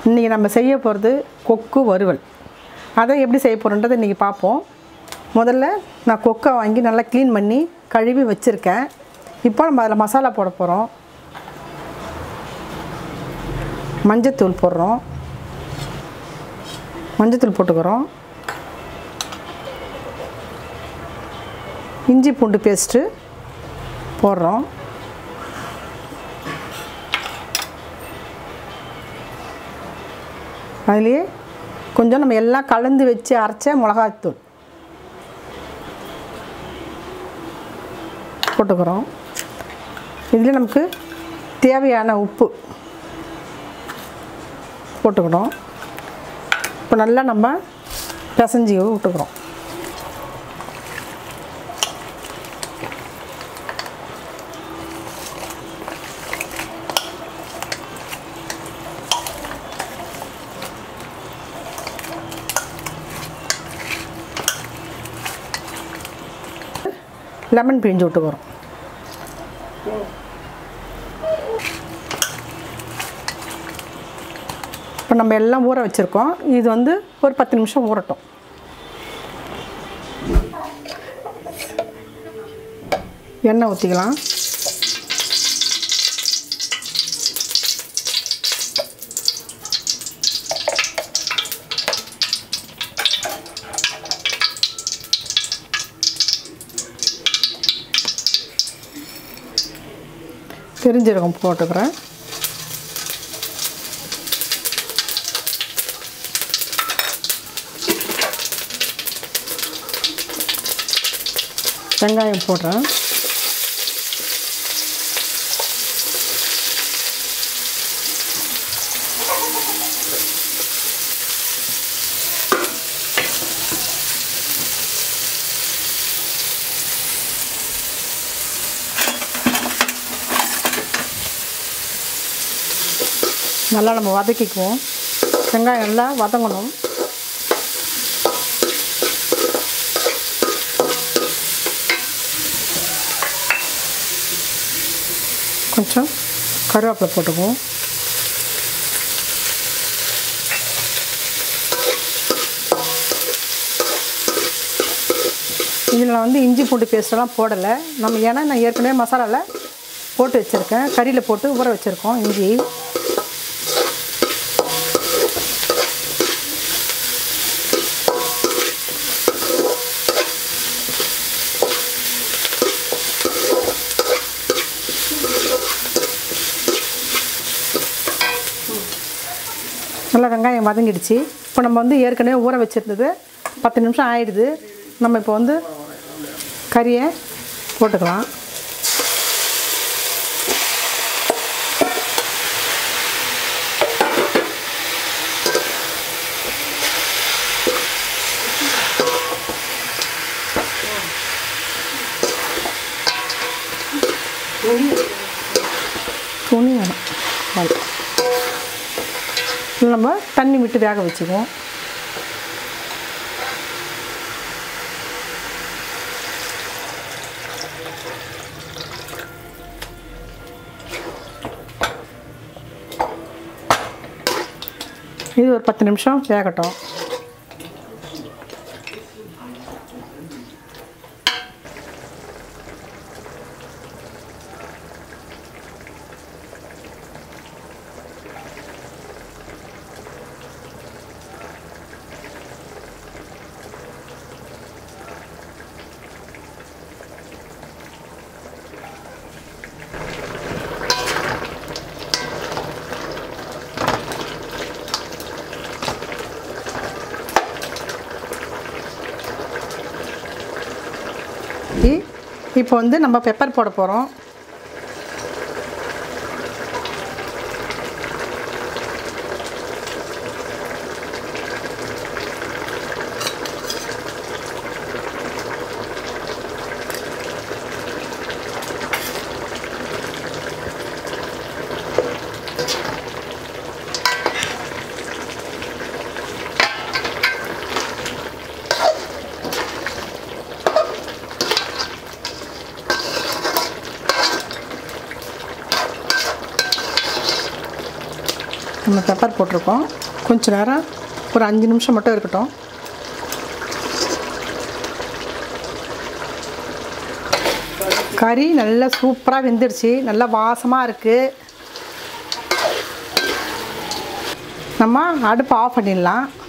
இன்றைக்கி நம்ம செய்ய போகிறது கொக்கு வறுவல் அதை எப்படி செய்ய போகிறோன்றதை இன்றைக்கி பார்ப்போம் முதல்ல நான் கொக்கை வாங்கி நல்லா க்ளீன் பண்ணி கழுவி வச்சுருக்கேன் இப்போ நம்ம அதில் மசாலா போட போகிறோம் மஞ்சத்தூள் போடுறோம் மஞ்சத்தூள் போட்டுக்கிறோம் இஞ்சி பூண்டு பேஸ்ட்டு போடுறோம் அதுலேயே கொஞ்சம் நம்ம எல்லாம் கலந்து வச்சு அரைச்ச மிளகாத்தூள் போட்டுக்கிறோம் இதில் நமக்கு தேவையான உப்பு போட்டுக்கணும் இப்போ நல்லா நம்ம பிசைஞ்சி விட்டுக்கிறோம் லெமன் பிழிஞ்சு விட்டுக்கிறோம் இப்போ நம்ம எல்லாம் ஊற வச்சுருக்கோம் இது வந்து ஒரு பத்து நிமிஷம் ஊறட்டும் எண்ணெய் ஊற்றிக்கலாம் பெருஞ்சீரகம் போட்டுக்கிறேன் வெங்காயம் போடுறேன் நல்லா நம்ம வதக்கிக்குவோம் வெங்காயம் நல்லா வதங்கணும் கொஞ்சம் கருவேப்பிலை போட்டுக்குவோம் இதில் வந்து இஞ்சி பூண்டு பேஸ்ட்டெல்லாம் போடலை நம்ம ஏன்னா நான் ஏற்கனவே மசாலாவில் போட்டு வச்சுருக்கேன் கறியில் போட்டு ஊற வச்சுருக்கோம் இஞ்சி நல்லா வெங்காயம் வதங்கிடுச்சு இப்போ நம்ம வந்து ஏற்கனவே ஊற வச்சுருந்தது பத்து நிமிஷம் ஆயிடுது நம்ம இப்போ வந்து கறியை போட்டுக்கலாம் துணி வேணும் அவ்வளோ. இது நம்ம தண்ணி விட்டு வேக வச்சுக்குவோம் இது ஒரு பத்து நிமிஷம் வேகட்டும் இ- இப்போ வந்து நம்ம பெப்பர் போட போகிறோம் நம்ம பெப்பர் போட்டிருக்கோம் கொஞ்ச நேரம் ஒரு அஞ்சு நிமிஷம் மட்டும் இருக்கட்டும் கறி நல்லா சூப்பராக வெந்துடுச்சு நல்லா வாசமாக இருக்குது நம்ம அடுப்பு ஆஃப் பண்ணிடலாம்